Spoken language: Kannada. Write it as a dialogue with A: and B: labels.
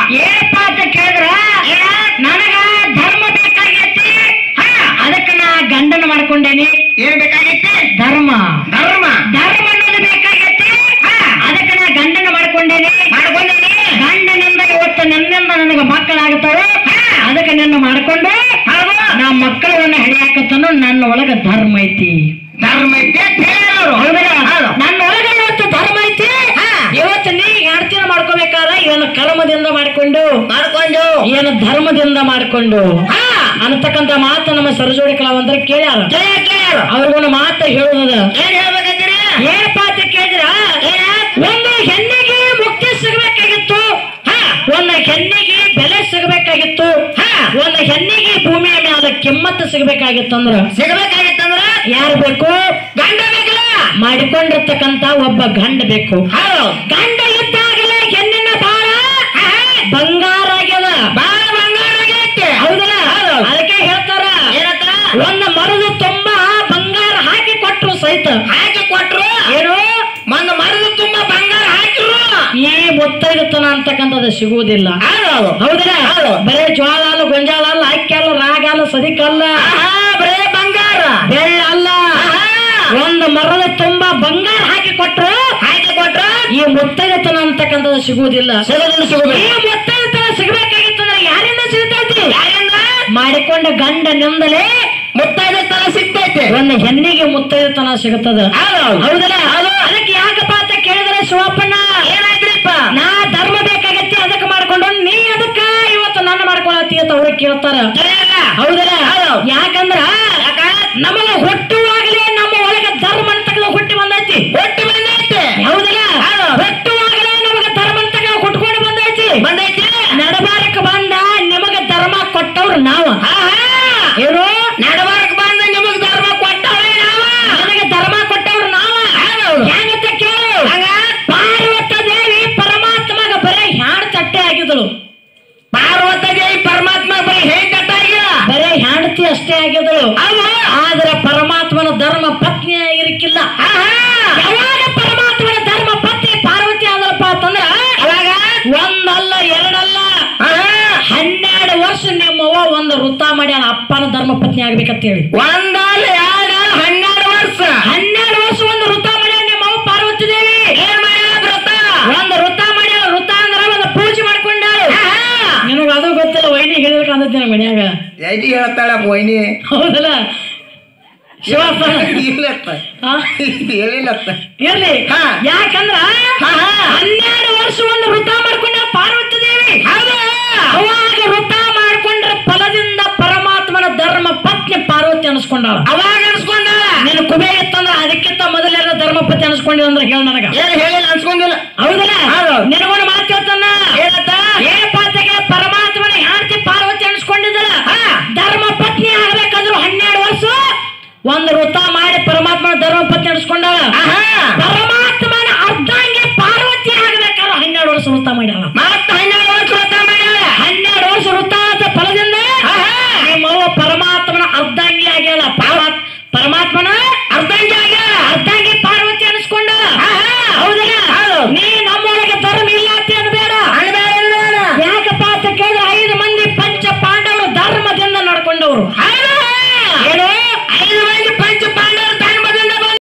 A: ಏನಪ್ಪ ಅಂತ ಕೇಳಿದ್ರ ನನಗ ಧರ್ಮ ಬೇಕಾಗೈತಿ ಹಾ, ಅದಕ್ಕ ನಾ ಗಂಡನ ಮಾಡ್ಕೊಂಡೇನಿ
B: ಏನ್ ಬೇಕಾಗಿತ್ತು
A: ಧರ್ಮ
B: ಧರ್ಮ
A: ಧರ್ಮ ಅನ್ನೋದು ಬೇಕಾಗೈತಿ ಹಾ, ಅದಕ್ಕ ನಾ ಗಂಡನ ಮಾಡ್ಕೊಂಡೇನಿ
B: ಮಾಡ್ಕೊಂಡೇನಿ
A: ಗಂಡನಿಂದ ಇವತ್ತು ನನ್ನಿಂದ ನನಗೆ ಮಕ್ಕಳಾಗ್ತಾವೆ ಅದಕ್ಕೆ ನಿನ್ನ ಮಾಡ್ಕೊಂಡು
B: ಹೌದು
A: ನಾ ಮಕ್ಕಳನ್ನ ಹಿಡಿಯಾಕತ್ತನು ನನ್ನ ಒಳಗ ಧರ್ಮ ಐತಿ
B: ಧರ್ಮ ಐತೆ ಅಂತ ಹೇಳ್ಯಾರು.
A: ಹೌದಲ್ಲ?
B: ಹೌದು.
A: ನನ್ನ ಒಳಗ ಇವತ್ತು ಧರ್ಮ ಐತಿ ಇವತ್ತು ನೀ ಹೆಣ್ತಿನ ಮಾಡ್ಕೋಬೇಕಾದ ಏನು ಕರ್ಮದಿಂದ ಮಾಡ್ಕೊಂಡು
B: ಮಾಡ್ಕೊಂಡು
A: ಏನು ಧರ್ಮದಿಂದ ಮಾಡ್ಕೊಂಡು ಅನ್ನತಕ್ಕಂತ ಮಾತು ನಮ್ಮ ಸರಜೋಡಿ ಕಲಾವಂತರ ಕೇಳ್ಯಾರ
B: ಕೇಳ್ಯಾರ ಕೇಳ್ಯಾರ
A: ಅವ್ರಿಗೊಂದು ಮಾತು ಹೇಳುದ
B: ಏನ್ ಹೇಳ್ಬೇಕಂತೀರಿ
A: ಏನಪ್ಪ ಅಂತ ಕೇಳಿದ್ರ ಒಂದು ಹೆಣ್ಣಿಗೆ ಮುಕ್ತಿ ಸಿಗಬೇಕಾಗಿತ್ತು ಒಂದು ಹೆಣ್ಣಿಗೆ ಬೆಲೆ ಸಿಗಬೇಕಾಗಿತ್ತು ಒಂದು ಹೆಣ್ಣಿಗೆ ಭೂಮಿಯ ಮೇಲೆ ಕಿಮ್ಮತ್ತು ಸಿಗಬೇಕಾಗಿತ್ತು ಅಂದ್ರ
B: ಸಿಗಬೇಕಾಗಿತ್ತಂದ್ರ
A: ಯಾರು ಬೇಕು
B: ಗಂಡ ಬೇಕಲ್ಲ
A: ಮಾಡಿಕೊಂಡಿರ್ತಕ್ಕಂತ ಒಬ್ಬ ಗಂಡ ಬೇಕು
B: ಹೌದು
A: ಗಂಡ ಇದ್ದಾಗಲೇ ಹೆಣ್ಣಿನ ಬಾಳ ಬಂಗಾರ ಆಗ್ಯದ
B: ಬಾಳ ಬಂಗಾರ ಆಗೈತೆ
A: ಹೌದಲ್ಲ
B: ಹೌದು.
A: ಅದಕ್ಕೆ ಹೇಳ್ತಾರ
B: ಏನಂತ
A: ಒಂದು ಮರದ ತುಂಬಾ ಬಂಗಾರ ಹಾಕಿ ಕೊಟ್ರು ಸಹಿತ
B: ಹಾಕಿ ಕೊಟ್ರು
A: ಏನು
B: ಒಂದು ಮರದ ತುಂಬಾ ಬಂಗಾರ ಹಾಕಿರು
A: ಈ ಮುತ್ತೈದತನ ಅಂತಕ್ಕಂಥದ್ದು ಸಿಗುವುದಿಲ್ಲ
B: ಹೌದು
A: ಹೌದಲ್ಲ
B: ಹೌದು.
A: ಬರೇ ಜ್ವಾಳ ಅಲ್ಲ ಗೊಂಜಾಳ ಅಲ್ಲ ಅಕ್ಕಿ ಅಲ್ಲ ರಾಗ ಅಲ್ಲ ಸದಿಕಲ್ಲ
B: ಆಹಾ, ಬರೇ ಬಂಗಾರ
A: ಬೆಳ್ಳ ಅಲ್ಲ
B: ಆಹಾ,
A: ಒಂದು ಮರದ ತುಂಬಾ ಬಂಗಾರ ಹಾಕಿ ಕೊಟ್ರು
B: ಹಾಕಿ ಕೊಟ್ರು
A: ಈ ಮುತ್ತೈದತನ ಅಂತಕ್ಕಂಥದ್ದು ಸಿಗುವುದಿಲ್ಲ
B: ಸಿಗೋದಿಲ್ಲ
A: ಈ
B: ಸಿಗೋದಿಲ್ಲ
A: ಮುತ್ತೈದತನ ಸಿಗಬೇಕಾಗಿತ್ತಂದ್ರೆ ಯಾರಿಂದ ಸಿಗ್ತೈತಿ
B: ಯಾರಿಂದ
A: ಮಾಡಿಕೊಂಡ ಗಂಡನಿಂದಲೇ
B: ಮುತ್ತೈದ ತರ ಸಿಗ್ತೈತೆ
A: ಒಂದು ಹೆಣ್ಣಿಗೆ ಮುತ್ತೈದತನ ಸಿಗುತ್ತದ
B: ಹೌದು
A: ಹೌದಲ್ಲ ಅದಕ್ಕೆ ಯಾಕಪ್ಪ ಅಂತ ಕೇಳಿದ್ರೆ ಶಿವಪ್ಪಣ್ಣ
B: ಏನಾಯ್ತ್ರಿಪ್ಪ
A: ನಾ ಧರ್ಮ ಬೇಕಾಗತ್ತೆ ಅದಕ್ಕೆ ಮಾಡ್ಕೊಂಡು ನೀ ಅದಕ್ಕ ಇವತ್ತು ನನ್ನ ಮಾಡ್ಕೊಳತ್ತಿ ಅಂತ ಅವ್ರಿಗೆ ಕೇಳ್ತಾರ
B: ಕೇಳಲ್ಲ
A: ಹೌದಲ್ಲ
B: ಹೌದು.
A: ಯಾಕಂದ್ರ
B: ಯಾಕ
A: ನಮಗೆ ಹುಟ್ಟುವಾಗಲೇ ನಮ್ಮ ಒಳಗೆ ಧರ್ಮ ಅಂತಕ್ಕಂಥ ಹುಟ್ಟಿ ಬಂದೈತಿ
B: ಒಟ್ಟು ಬಂದೈತೆ
A: ಹೌದಲ್ಲ
B: ಹೌದು.
A: ಹುಟ್ಟುವಾಗಲೇ ನಮಗೆ ಧರ್ಮ ಅಂತಕ್ಕ ಹುಟ್ಕೊಂಡು ಬಂದೈತಿ
B: ಬಂದೈತೆ
A: ನಡಬಾರಕ್ ಬಂದ ನಿಮಗೆ ಧರ್ಮ ಕೊಟ್ಟವ್ರು ನಾವ
B: ಆಹಾ,
A: ಏನು
B: ನಡಬಾರಕ್ ಬಂದ ನಿಮಗ್ ಧರ್ಮ ಕೊಟ್ಟವ್ರೆ ನಾವ
A: ನನಗೆ ಧರ್ಮ ಕೊಟ್ಟವ್ರು ನಾವ
B: ಹೌದು.
A: ಹೆಂಗಂತ ಕೇಳು
B: ಹಂಗ
A: ಪಾರ್ವತ ದೇವಿ ಪರಮಾತ್ಮಗ ಬರೇ ಹ್ಯಾಡ್ ತಟ್ಟೆ ಆಗಿದಳು
B: ಪಾರ್ವತ ದೇವಿ ಪರಮಾತ್ಮ ಬರೀ ಹೇಗ್ ಕಟ್ಟಾಗ
A: ಬರೇ ಹೆಂಡತಿ ಅಷ್ಟೇ ಆಗಿದಳು ಆದ್ರೆ ಪರಮಾತ್ಮನ ಧರ್ಮ ಪತ್ನಿ ಆಗಿರಕ್ಕಿಲ್ಲ ಯಾವಾಗ ಪರಮಾತ್ಮನ ಧರ್ಮ ಪತ್ನಿ ಪಾರ್ವತಿ ಆದಳಪ್ಪ ಅಂತಂದ್ರ
B: ಅವಾಗ
A: ಒಂದಲ್ಲ ಎರಡಲ್ಲ ಹನ್ನೆರಡು ವರ್ಷ ನಿಮ್ಮವ್ವ ಒಂದು ವೃತ್ತ ಮಾಡ್ಯಾಳ ಅಪ್ಪನ ಧರ್ಮ ಪತ್ನಿ ಆಗ್ಬೇಕಂತ ಹೇಳಿ
B: ಒಂದಲ್ಲ ಎರಡು ಹನ್ನೆರಡು ವರ್ಷ
A: ಹನ್ನೆರಡು ವರ್ಷ ಒಂದು ವೃತ್ತ ಮಾಡ್ಯಾಳ ನಿಮ್ಮವ್ವ ಪಾರ್ವತಿ ದೇವಿ
B: ಏನ್ ಮಾಡ್ಯಾಳ ವ್ರತ
A: ಒಂದು ವೃತ್ತ ಮಾಡ್ಯಾಳ ವೃತ್ತ ಅಂದ್ರ ಒಂದು ಪೂಜೆ ಮಾಡ್ಕೊಂಡಾಳ ನಿನಗ ಅದು ಗೊತ್ತಿಲ್ಲ ವೈನಿ ಹೇಳಿದ್ರೆ ಕಾಣತ್ತೆ ನಮ್ಮ ಮನ್ಯಾಗ
B: ಎಲ್ಲಿ ಹೇಳ್ತಾಳ ಮೊಯ್ನಿ
A: ಹೌದಲ್ಲ ಶಿವಪ್ಪ
B: ಇಲ್ಲತ್ತ
A: ಹಾ?
B: ಹೇಳಿಲ್ಲತ್ತ
A: ಇರ್ಲಿ
B: ಹಾ.
A: ಯಾಕಂದ್ರ
B: ಹಾ, ಹಾ.
A: ಹನ್ನೆರಡು ವರ್ಷ ಒಂದು ವೃತ ಮಾಡ್ಕೊಂಡ ಪಾರ್ವತಿ ದೇವಿ ಅವಾಗ ವೃತ ಮಾಡ್ಕೊಂಡ್ರ ಫಲದಿಂದ ಪರಮಾತ್ಮನ ಧರ್ಮ ಪತ್ನಿ ಪಾರ್ವತಿ ಅನಿಸ್ಕೊಂಡಾಳ
B: ಅವಾಗ ಅನ್ಸ್ಕೊಂಡ
A: ನೀನು ಕುಬೆ ಇತ್ತಂದ್ರ ಅದಕ್ಕಿಂತ ಮೊದಲೆಲ್ಲ ಧರ್ಮ ಪತ್ನಿ ಅನಿಸ್ಕೊಂಡಿಲ್ಲ ಅಂದ್ರೆ ಹೇಳ ನನಗ
B: ಏನ್ ಹೇಳಿಲ್ಲ ಅನ್ಸ್ಕೊಂಡಿಲ್ಲ
A: ಹೌದಲ್ಲ
B: ಹೌದು.
A: ನಿನಗೊಂದು ಮಾತು ಹೇಳ್ತಾನ
B: ಏನಂತ?
A: ಏನಪ್ಪ ಅಂತಾಗೆ ಪರಮಾತ್ಮನ ಹೆಂಡತಿ ಪಾರ್ವತಿ ಅನಿಸ್ಕೊಂಡಿದ್ದಳ ಧರ್ಮ ಪತ್ನಿ ಆಗ್ಬೇಕಾದ್ರು ಹನ್ನೆರಡು ವರ್ಷ ಒಂದು ವೃತ ಮಾಡಿ ಪರಮಾತ್ಮನ ಧರ್ಮ ಪತ್ನಿ ಅನಿಸ್ಕೊಂಡಾಳ
B: ಆಹಾ.